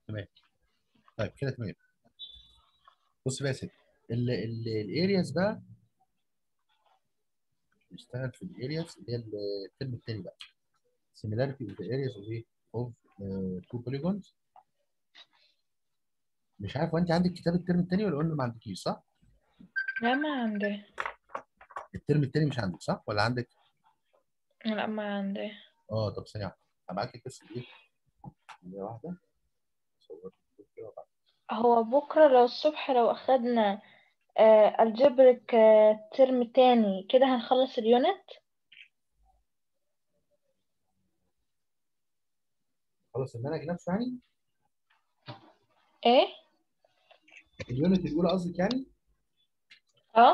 تمام طيب كده تمام بص بقى يا سيدي الارياز بقى نشتغل في الارياز اللي هي الترم الثاني بقى similarity of the areas of ايه of uh, two polygons مش عارف وانت عندك كتاب الترم الثاني ولا قلنا ما عندكيش صح؟ لا ما عندي الترم الثاني مش عندك صح ولا عندك؟ لا ما عندي اه طب ثانية واحدة هبعت لك بس ايه؟ ثانية واحدة صورت كده وابعت. هو بكرة لو الصبح لو أخدنا آه الجبرك آه ترم تاني كده هنخلص اليونت خلاص المنهج نفسه يعني ايه اليونت الاولى قصدك يعني اه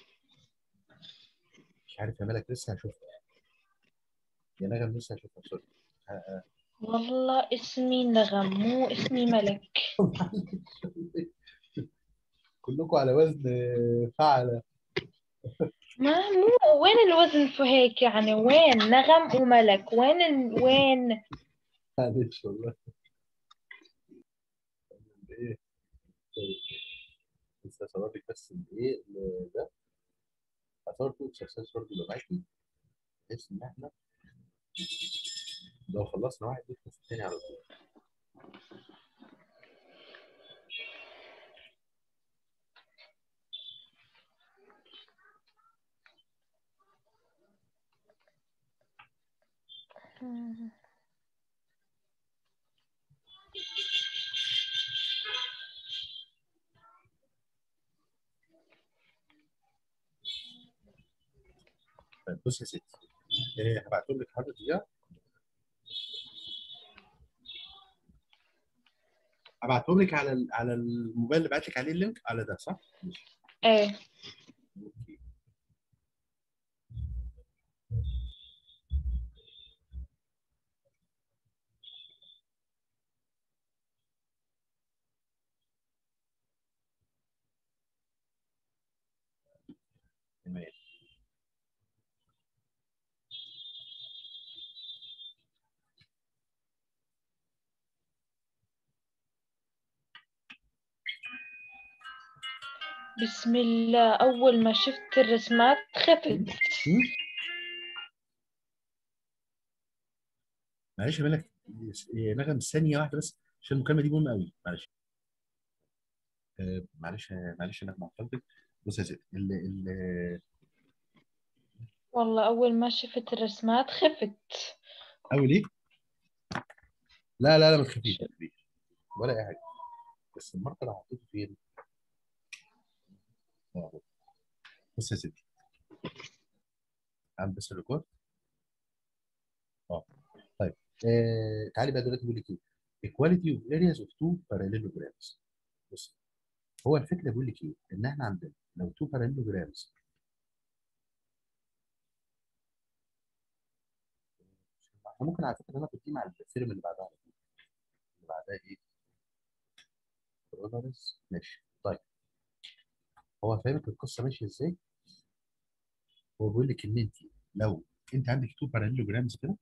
مش عارف يا ملك لسه هشوفها يا نغم لسه هشوفها سوري ه- والله اسمي نغم مو اسمي ملك كلكم على وزن فعل ما مو وين الوزن في هيك يعني وين نغم وملك وين ال... وين معلش والله ايه طيب لسه هصور لك بس الايه ال- ده هصور تو اكسرسايز برضه اللي معاكي بحيث ان احنا لو خلصنا واحد ندخل في التاني على طول طيب بص يا ستي إيه هبعتهم لك حاجه دقيقه هبعتهم لك على ال- على الموبايل اللي بعت لك عليه اللينك على ده صح؟ ماشي ايه اوكي تمام بسم الله أول ما شفت الرسمات خفت هم؟ معلش يا ملك يا نغم ثانيه واحده بس عشان المكالمه دي مهمه قوي معلش آه، معلش معلش انا معطلتك بص يا ستي ال ال والله أول ما شفت الرسمات خفت اول ايه؟ لا لا لا ما تخافيش ما تخافيش ولا اي حاجه بس الماركر اللي حطيته فين؟ آه، بص يا ستي عم بس الريكورد اه طيب آه تعالي بقى دلوقتي بيقول لك ايه؟ equality of areas of two parallelograms بص هو الفكره بيقول لك ايه؟ ان احنا عندنا لو two parallelograms احنا ممكن على فكره انا كنت مع الفيلم اللي بعدها على طول. اللي بعدها ايه؟ برودرز ماشي طيب هو فاهمك القصه ماشيه ازاي؟ هو بيقول لك ان انت لو انت عندك تو باراليلوجرامز كده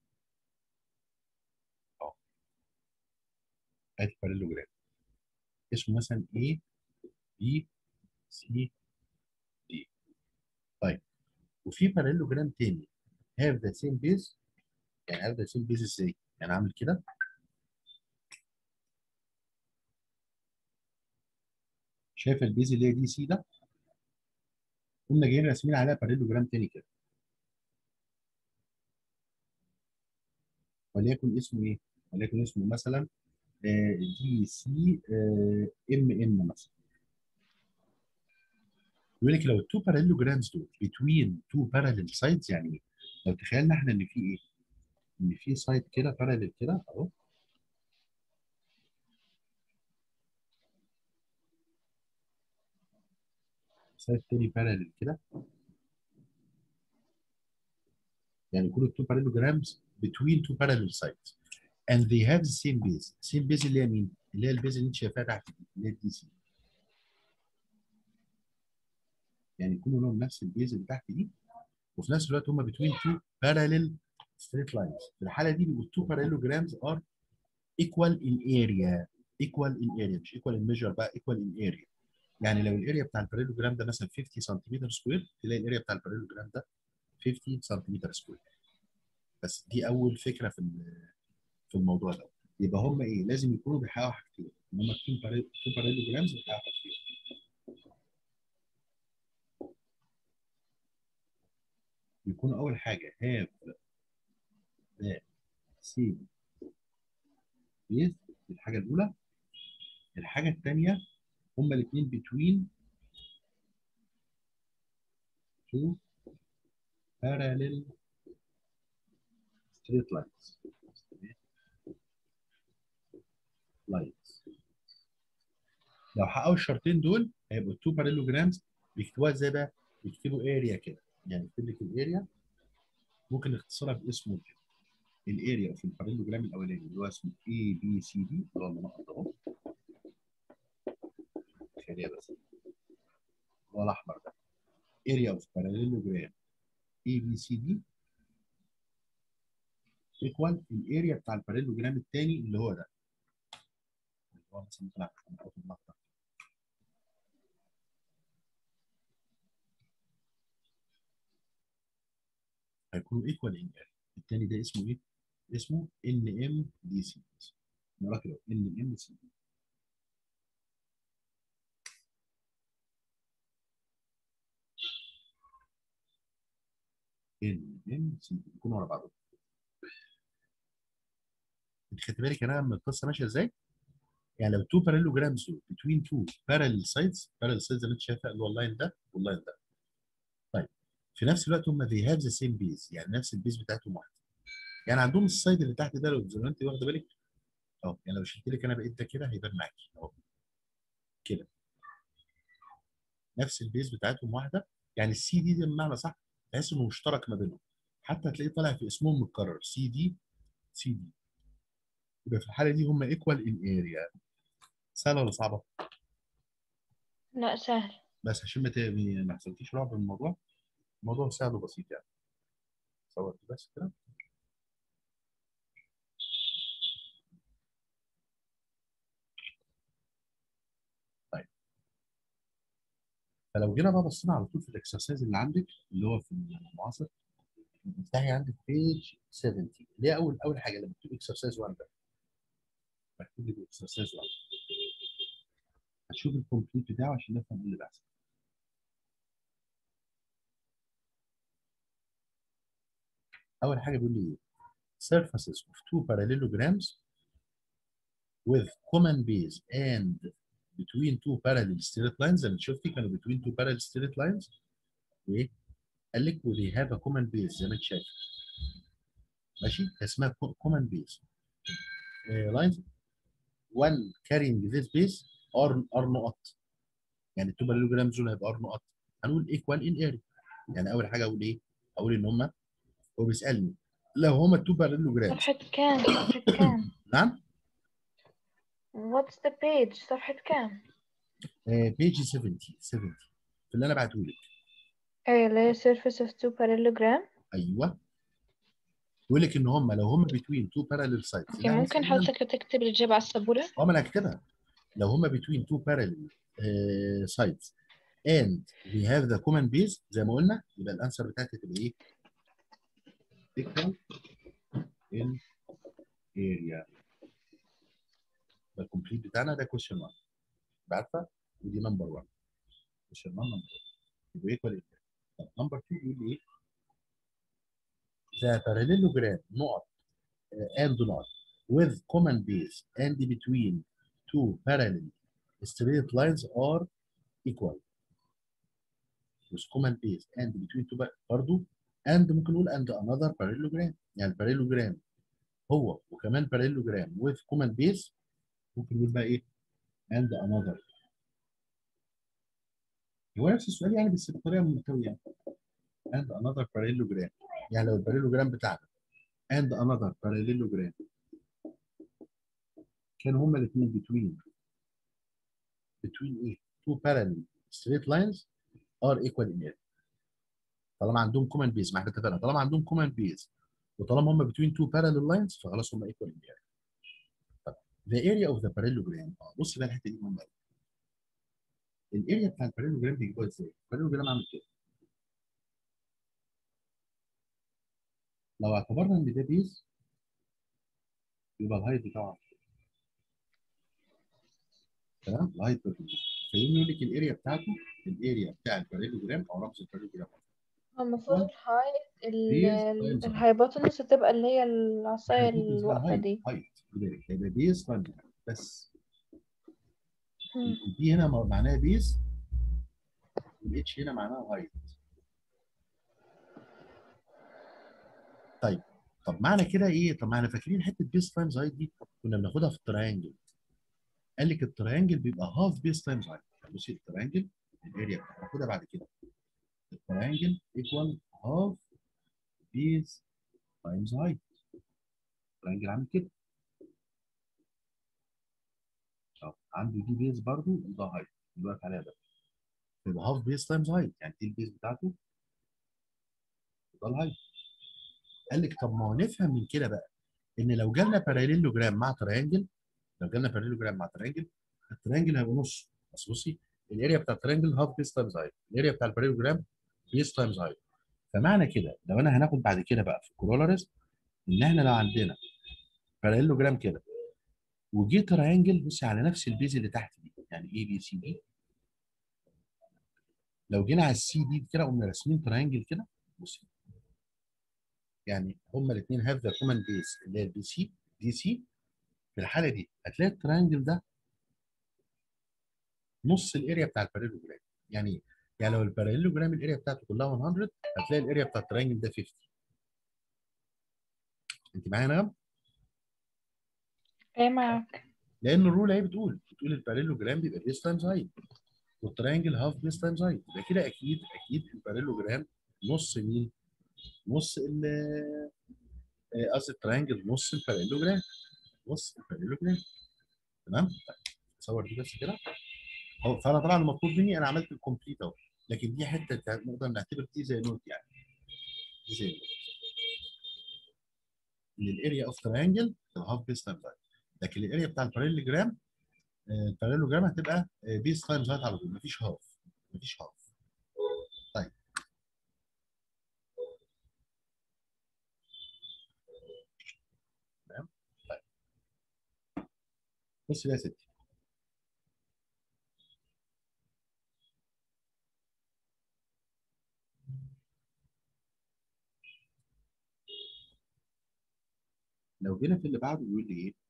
اه ادي باراليلوجرام اسمه مثلا A B C D طيب وفي باراليلوجرام تاني have the same base يعني have the same base ازاي؟ يعني عامل كده شايف البيز اللي هي دي سي ده؟ قمنا جايين راسمين عليها باراليلوجرام تاني كده وليكن اسمه ايه؟ وليكن اسمه مثلا دي سي ام ام مثلا يقول لك لو التو باراليلوجرامز دول between two parallel sides يعني ايه؟ لو تخيلنا احنا ان في ايه؟ ان في سايد كده باراليل كده اهو سايد تاني باراليل كده يعني يكونوا التو parallelograms between two parallel sides and they have the same base same base اللي هي مين؟ اللي هي البيز اللي انت شايفاها تحت دي اللي هي الدي سي يعني يكونوا لهم نفس البيز اللي تحت دي وفي نفس الوقت هم between two parallel straight lines في الحاله دي بيبقوا two parallelograms are equal in area ايكوال ان اريا مش ايكوال ان ميجر بقى ايكوال ان اريا يعني لو الاريا بتاع الباراليلوجرام ده مثلا 50 سنتيمتر سكوير تلاقي الاريا بتاع الباراليلوجرام ده 50 سنتيمتر سكوير بس دي اول فكره في ال- في الموضوع ده يبقى هم ايه لازم يكونوا بيحققوا حاجتين ان هم تو باراليلوجرامز بيحققوا حاجتين يكون اول حاجه have the same base دي الحاجه الاولى الحاجه الثانيه هما الاثنين between two parallel straight lines lines لو حققوا الشرطين دول هيبقوا التو بارالوجرامز بيكتبوها ازاي بقى؟ بيكتبوا اريا كده يعني يكتب لك الاريا ممكن نختصرها باسمه كده الاريا في البارالوجرام الاولاني اللي هو اسمه اي بي سي دي اللي هو المنقط اهو خليها بس اللي هو الاحمر ده اريا اوف بارالوجرام اي بي سي دي ايكوال الاريا بتاع البارالوجرام الثاني اللي هو ده اللي هو مثلا طلع في المقطع هيكونوا ايكوال ان اريا الثاني ده اسمه ايه؟ اسمه ان ام دي سي نقرا كده ان ام سي دي ان ام سي دي يكونوا ورا بعضهم انت خدت بالك انا من القصه ماشيه ازاي؟ يعني لو تو بارالوجرامز بتوين تو بارالل سايدز بارالل سايدز اللي انت شايفها اللي هو اللاين ده واللاين ده طيب في نفس الوقت هم they have the same base يعني نفس البيز بتاعتهم واحده يعني عندهم السايد اللي تحت ده لو زي ما انت واخده بالك اهو يعني لو شلت لك انا بقيت ده كده هيبان معاكي اهو كده نفس البيز بتاعتهم واحده يعني السي دي دي بمعنى صح تحس انه مشترك ما بينهم حتى هتلاقيه طالع في اسمهم متكرر سي دي سي دي يبقى في الحاله دي هم ايكوال ان اريا سهله ولا صعبه؟ لا سهل بس عشان ما ت- ما حصلتيش رعب من الموضوع الموضوع سهل وبسيط يعني صورت بس كده طيب فلو جينا بقى بصينا على طول في الاكسرسايز اللي عندك اللي هو في المعاصر بتفتحي عندك بيج 70 اللي هي اول اول حاجه لما تكتب اكسرسايز 1 ده مكتوب لك اكسرسايز 1 هتشوف الكومبليت بتاعه عشان نفهم ايه اللي بيحصل اول حاجه بيقول لي ايه surfaces of two parallelograms with common base and between two parallel straight lines زي ما انت شفتي كانوا between two parallel straight lines وايه قال لك they have a common base زي ما انت شايف ماشي اسمها co- common base uh, lines one carrying this base are are نقط يعني التو parallelograms دول هيبقى are نقط هنقول equal in area يعني اول حاجه اقول ايه اقول ان هم هو بيسالني لو هما التو parallelograms صفحة كام صفحة كام نعم What's the page صفحة كام بيج 70 70 في اللي انا بعته لك ايه اللي هي surface of two parallelogram ايوه يقول لك ان هم لو هم between two parallel sides اوكي ممكن حضرتك تكتب الإجابة على السبورة اه ما انا هكتبها لو هم between two parallel uh, sides and we have the common base زي ما قلنا يبقى الانسر بتاعتي تبقى ايه؟ equal in area ده الكومبليت بتاعنا ده question 1 عارفه ودي نمبر 1 question 1 نمبر 1 يبقى equal in area طب نمبر 2 يقول لي ايه؟ the parallelogram نقط uh, and نقط with common base and between two parallel straight lines are equal with common base and between two par- برضو and ممكن نقول and another parallelogram يعني parallelogram هو وكمان parallelogram with common base ممكن نقول بقى ايه and another هو نفس السؤال يعني بس بطريقه متساويه يعني and another parallelogram يعني لو الباراليلوجرام بتاعنا and another parallelogram كانوا هما الاثنين between between ايه two parallel straight lines are equal in area طالما عندهم common base ما احنا اتفقنا طالما عندهم common base وطالما هم between two parallel lines فخلاص هم equal in area طب the area of the parallelogram اه بص بقى الحته دي مهمه قوي الاريا بتاع الباراليلوجرام بيجيبوها ازاي؟ الباراليلوجرام عامل كده لو اعتبرنا ان ده بيز يبقى الهايت بتاعه تمام الهايت بيربنديكولار فيقوم يقول لك الاريا بتاعته الاريا بتاع الباراليلوجرام او رمز الباراليلوجرام هو المفروض الهايت بيز تايمز الهايبوتنس تبقى اللي هي العصاية هيكون اسمها الواقفة هايت دي هايت خد بالك هيبقى بيز تايمز بس مم. البي هنا معناها بيز والاتش هنا معناها هايت طيب طب معنى كده ايه؟ طب معنى فاكرين حته بيز تايمز هايت دي كنا بناخدها في التراينجل قال لك التراينجل بيبقى هاف بيز تايمز هايت بصي التراينجل الاريا بتاعتها هناخدها بعد كده التراينجل ايكوال هاف بيز تايمز هايت التراينجل عامل كده اه عنده دي بيز برضو وده هايت دلوقتي عليها ده يبقى هاف بيز تايمز هايت يعني دي البيز بتاعته وده الهايت قال لك طب ما هو نفهم من كده بقى ان لو جالنا باراليلوجرام مع تريانجل لو جالنا باراليلوجرام مع تريانجل التريانجل هيبقى نص بس بصي الاريا بتاع التريانجل هاف بيز تايمز هايت الاريا بتاع الباراليلوجرام بيز تايمز هايت فمعنى كده لو انا هناخد بعد كده بقى في الكورولاريز ان احنا لو عندنا باراليلوجرام كده وجي تريانجل بصي على نفس البيز اللي تحت دي يعني اي بي سي دي لو جينا على السي دي كده قمنا راسمين تريانجل كده بصي يعني هما الاثنين هاف ذا كومن بيز اللي هي البي سي دي سي في الحاله دي هتلاقي التريانجل ده نص الاريا بتاع الباراليلوجرام يعني ايه؟ يعني لو الباراليلوجرام الاريا بتاعته كلها 100 هتلاقي الاريا بتاع التريانجل ده 50 انت معايا يا نغم؟ ايه معاك لان الرول اهي بتقول بتقول الباراليلوجرام بيبقى بيس تايمز هايت والتريانجل هاف بيس تايمز هايت يبقى كده اكيد اكيد الباراليلوجرام نص مين؟ نص ال آه، قصدي التريانجل نص الباراليلوجرام نص الباراليلوجرام تمام؟ طيب نصور دي بس كده هو فانا طبعا المطلوب مني انا عملت الكومبليت اهو لكن دي حته تع- نقدر نعتبر دي زي نوت يعني دي زي نوت ان الاريا اوف تريانجل هاف بيس تايمز هايت لكن الاريا بتاع الباراليلوجرام آه، الباراليلوجرام هتبقى بيس تايمز هايت على طول مفيش هاف مفيش هاف طيب تمام طيب بص بقى يا ستي لو جينا في اللي بعده بيقول لي ايه؟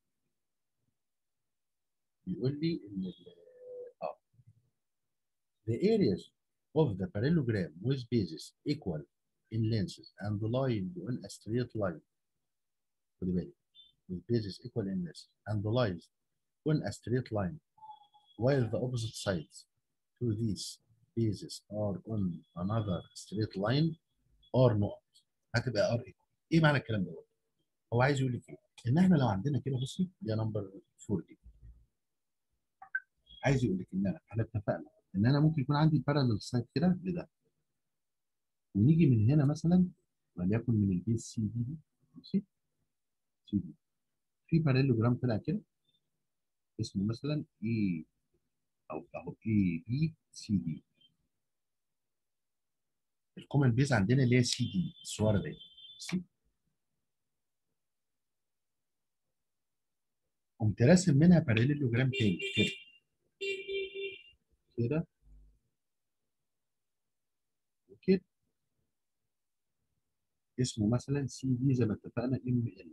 بيقول لي ان ال- اه the areas of the parallelogram with bases equal in lengths and lying on a straight line خدي بالك with bases equal in length and lies on a straight line while the opposite sides to these bases are on another straight line are not هتبقى ار equal ايه معنى الكلام ده؟ هو عايز يقول لك ايه؟ ان احنا لو عندنا كده بصي دي نمبر 4 دي عايز يقول لك ان انا احنا اتفقنا ان انا ممكن يكون عندي بارالل سايد كده لده ونيجي من هنا مثلا وليكن من البيس سي دي دي ماشي سي دي في باراليلوجرام طلع كده اسمه مثلا اي او اهو اي بي سي دي الكومن بيز عندنا اللي هي سي دي الصوره دي ماشي قمت راسم منها باراليلوجرام تاني كده كده وكده اسمه مثلا سي دي زي ما اتفقنا ام ال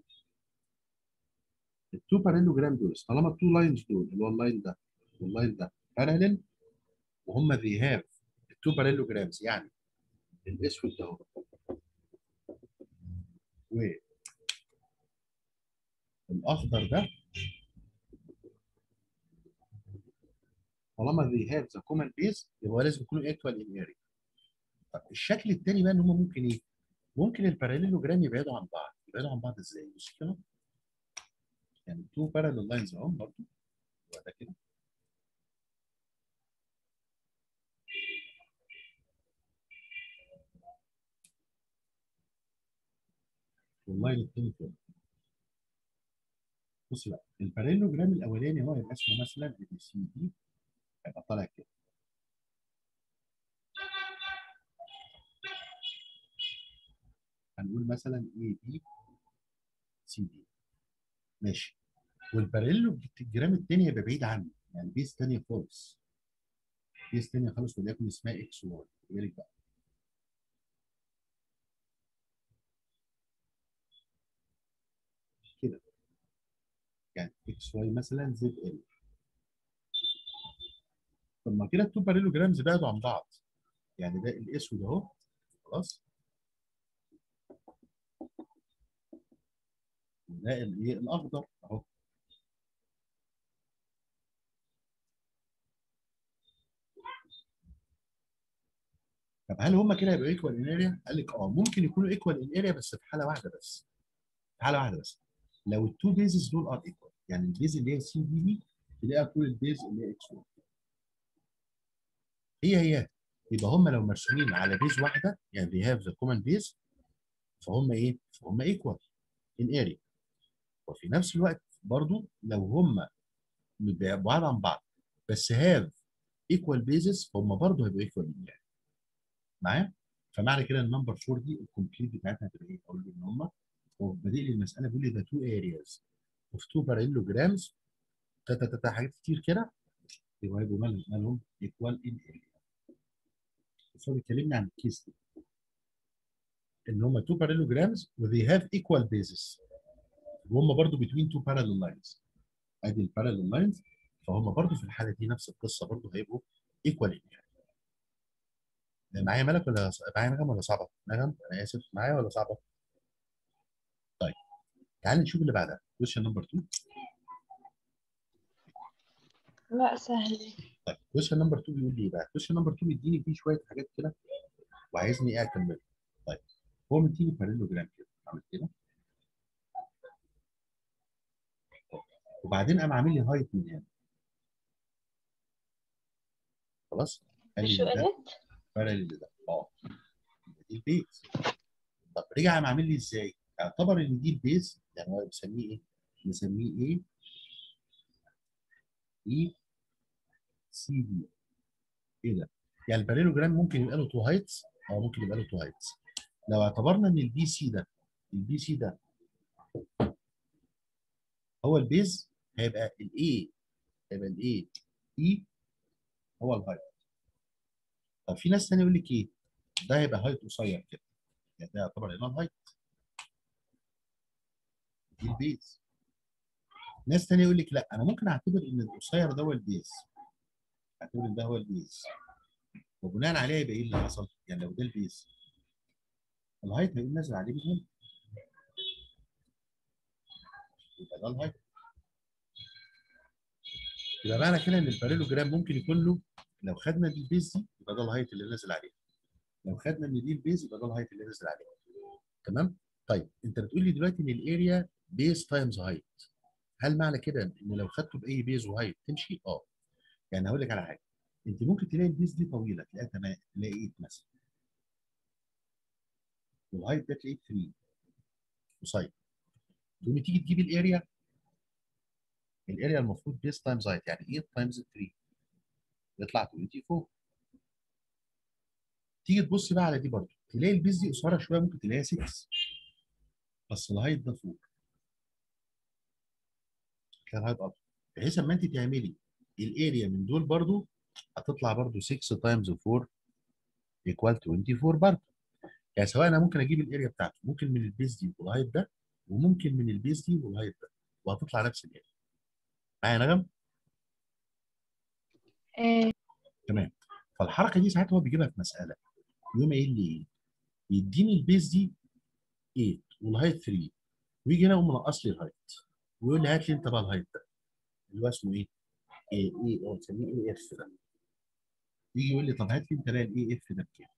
التو باراليلوجرام دول طالما التو لاينز دول اللي هو اللاين ده واللاين ده باراليل وهم ذي هاف التو باراليلوجرامز يعني الاسود ده اهو والاخضر ده طالما they have the common base يبقى لازم يكونوا equal in area. طب الشكل الثاني بقى ان هم ممكن ايه؟ ممكن الباراليلوجرام يبعدوا عن بعض، يبعدوا عن بعض ازاي؟ بص كده يعني تو باراليل لاينز اهو برضه يبقى ده كده واللاين الثاني كده بص بقى البارالوجرام الاولاني هو يبقى اسمه مثلا اي سي دي هيبقى طالع كده هنقول مثلا اي بي سي دي ماشي والبارالوجرام الثاني هيبقى بعيد عنه يعني بيس ثانيه خالص بيس ثانيه خالص وليكن اسمها اكس واي بالك بقى كده يعني اكس واي مثلا زد ال طب ما كده التو بارالوجرامز بعدوا عن بعض يعني ده الاسود اهو خلاص وده الايه الاخضر اهو طب هل هم كده يبقوا ايكوال ان اريا؟ قال لك اه ممكن يكونوا ايكوال ان اريا بس في حاله واحده بس في حاله واحده بس لو التو بيزز دول ار ايكوال يعني البيز اللي هي سي دي دي تلاقيها طول البيز اللي هي اكس 1 هي هي يبقى هم لو مرسومين على بيز واحده يعني they have the common base فهم ايه؟ فهم ايكوال ان اريا وفي نفس الوقت برضو لو هم بعاد عن بعض بس have equal bases فهم برضو هيبقوا equal ان اريا معايا؟ فمعنى كده النمبر 4 دي الكومبليت بتاعتنا هتبقى ايه؟ اقول له ان هم هو بادئ لي المساله بيقول لي ده تو ارياز اوف تو بارالوجرامز تاتا تاتا حاجات كتير كده يبقى هيبقوا مالهم مالهم ايكوال ان اريا بس هو بيكلمني عن الكيس دي ان هم تو بارالوجرامز وذي هاف ايكوال بيزس وهم برضو بتوين تو بارالل لاينز ادي البارالل لاينز فهم برضو في الحاله دي نفس القصه برضو هيبقوا ايكوال ان اريا معايا ملك ولا معايا نغم ولا صعبه؟ نغم انا اسف معايا ولا صعبه؟ طيب تعال نشوف اللي بعدها كويشن نمبر 2 لا سهل طيب كويشن نمبر 2 بيقول لي ايه بقى؟ كويشن نمبر 2 بيديني فيه شويه حاجات كده وعايزني ايه اكمل طيب هو مديني بارالوجرام كده عامل كده وبعدين قام عامل لي هايت من هنا خلاص؟ قال لي شو إن ده قلت؟ باراليل ده اه يبقى دي البيز طب رجع قام عامل لي ازاي؟ اعتبر ان دي البيز يعني هو بيسميه ايه؟ بيسميه ايه؟ اي سي دي ايه ده؟ يعني البارالوجرام ممكن يبقى له تو هايتس او ممكن يبقى له تو هايتس لو اعتبرنا ان البي سي ده البي سي ده هو البيز هيبقى الاي هيبقى الاي اي هو الهايت طب في ناس ثانيه يقول لك ايه؟ ده هيبقى هايت قصير كده يعني ده يعتبر هنا الهايت دي البيز ناس ثانيه يقول لك لا انا ممكن اعتبر ان القصير ده هو البيز اعتبر ان ده هو البيز وبناء عليه يبقى ايه اللي حصل؟ يعني لو ده البيز الهايت هيقوم نازل عليه من هنا يبقى ده الهايت يبقى معنى كده ان البارالوجرام ممكن يكون له لو خدنا دي البيز دي يبقى ده الهايت اللي نازل عليه لو خدنا ان دي البيز يبقى ده الهايت اللي نازل عليه تمام طيب انت بتقول لي دلوقتي ان الاريا بيز تايمز هايت هل معنى كده ان لو خدته باي بيز وهايت تمشي اه يعني هقول لك على حاجه انت ممكن تلاقي البيز دي طويله تلاقيها 8 تلاقي 8 مثلا والهايت ده تلاقيه 3 قصير تقومي تيجي تجيب الاريا الاريا المفروض بيز تايمز هايت يعني 8 تايمز 3 يطلع 24 تيجي تبص بقى على دي برضه تلاقي البيز دي قصيره شويه ممكن تلاقيها 6 بس الهايت ده فوق كان الهايت اكتر بحيث اما انت تعملي الاريا من دول برضه هتطلع برضه 6 تايمز 4 ايكوال 24 برضه يعني سواء انا ممكن اجيب الاريا بتاعته ممكن من البيز دي والهايت ده وممكن من البيز دي والهايت ده وهتطلع نفس الاريا معايا نغم؟ إيه تمام فالحركه دي ساعات هو بيجيبها في مساله يقوم قايل لي ايه؟ يديني البيز دي 8 والهايت 3 ويجي هنا يقوم منقص لي الهايت ويقول لي هات لي انت بقى الهايت ده اللي هو اسمه ايه؟ ايه ايه هو بنسميه ايه اف ده يجي يقول لي طب هات لي انت بقى الاي اف ده بكام؟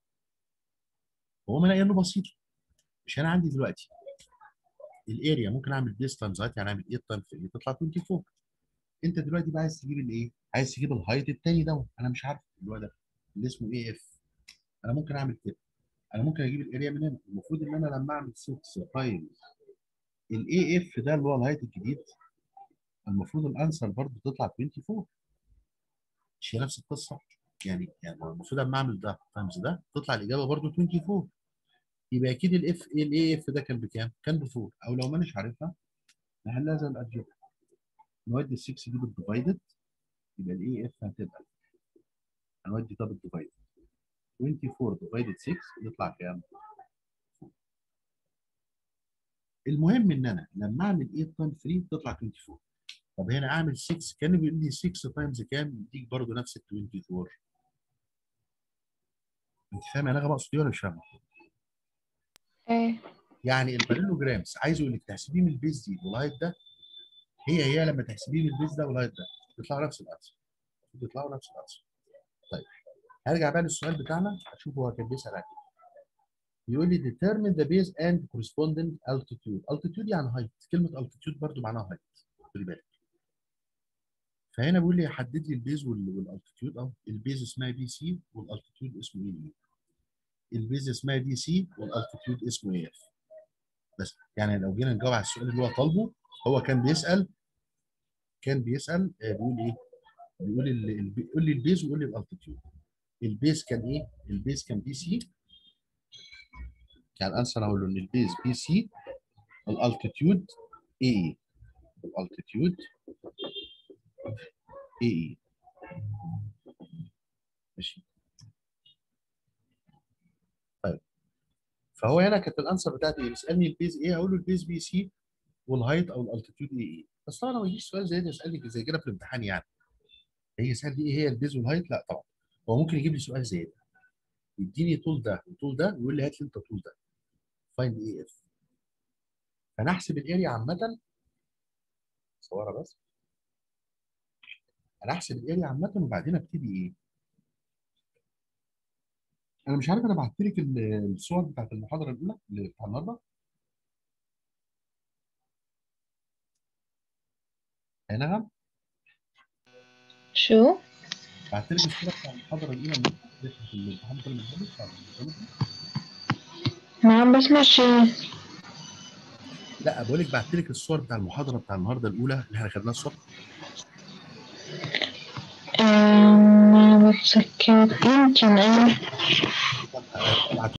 هو انا انه بسيط مش انا عندي دلوقتي الاريا ممكن اعمل بيس تايمز هايت يعني اعمل 8 تايمز 3 تطلع 24 انت دلوقتي بقى عايز تجيب الايه؟ عايز تجيب الهايت الثاني ده انا مش عارف اللي هو ده اللي اسمه اي اف انا ممكن اعمل كده انا ممكن اجيب الاريا من هنا المفروض ان انا لما اعمل 6 تايمز الاي اف ده اللي هو الهايت الجديد المفروض الانسر برضه تطلع 24 مش هي نفس القصه يعني يعني هو المفروض لما اعمل ده تايمز ده تطلع الاجابه برضه 24 يبقى اكيد الاف الاي اف ده كان بكام؟ كان ب 4 او لو مانيش عارفها نحلها زي الالجبرا نودي ال 6 دي بالديفايدد يبقى الاي اف هتبقى هنودي ده بالديفايدد 24 ديفايدد 6 يطلع كام؟ المهم ان انا لما اعمل 8 تايم 3 تطلع 24 طب هنا اعمل 6 كان بيقول لي 6 تايمز كام يديك برضه نفس ال 24 انت فاهم انا بقصد ايه ولا مش فاهم؟ ايه يعني البارالوجرامز عايز يقول لك تحسبيه من البيز دي والهايت ده هي هي لما تحسبيه من البيز ده والهايت ده يطلعوا نفس الانسر يطلعوا نفس الانسر طيب هرجع بقى للسؤال بتاعنا اشوف هو كان بيسال عن ايه يقول لي determine the base and corresponding altitude altitude يعني height كلمه altitude برضو معناها height خلي بالك فهنا بيقول لي حدد لي البيز والالتيتيود اهو البيز اسمها بي سي والالتيتيود اسمه ايه البيز اسمها دي سي والالتيتيود اسمه ايه اف بس يعني لو جينا نجاوب على السؤال اللي هو طالبه هو كان بيسال كان بيسال آه، بيقول ايه بيقول ال- ال- بيقول لي البيز ويقول لي الالتيتيود البيز كان ايه البيز كان بي سي يعني انسر اقول له ان البيز بي سي الالتيتيود اي اي الالتيتيود اي اي ماشي طيب فهو هنا كانت الانسر بتاعتي ايه بيسالني البيز ايه اقول له البيز بي سي والهايت او الالتيتيود اي اي بس طبعا لو يجي سؤال زي ده يسالني زي كده في الامتحان يعني هيجي يسالني ايه هي البيز والهايت لا طبعا هو ممكن يجيب لي سؤال زي ده يديني طول ده وطول ده ويقول لي هات لي انت طول ده فايند اي اف فانا احسب الاريا عامه صورها بس انا احسب الاريا عامه وبعدين ابتدي ايه انا مش عارف انا بعت لك ال- الصور بتاعت المحاضره الاولى اللي بتاع النهارده يا نغم شو بعت لك الصوره بتاع المحاضره الاولى اللي كانت في الامتحان بتاع المحاضره بتاع الجيولوجي. ما عم بسمع شيء لا بقول لك بعت لك الصور بتاع المحاضره بتاع النهارده الاولى اللي احنا خدناها الصبح ما بتذكر يمكن ايه بعت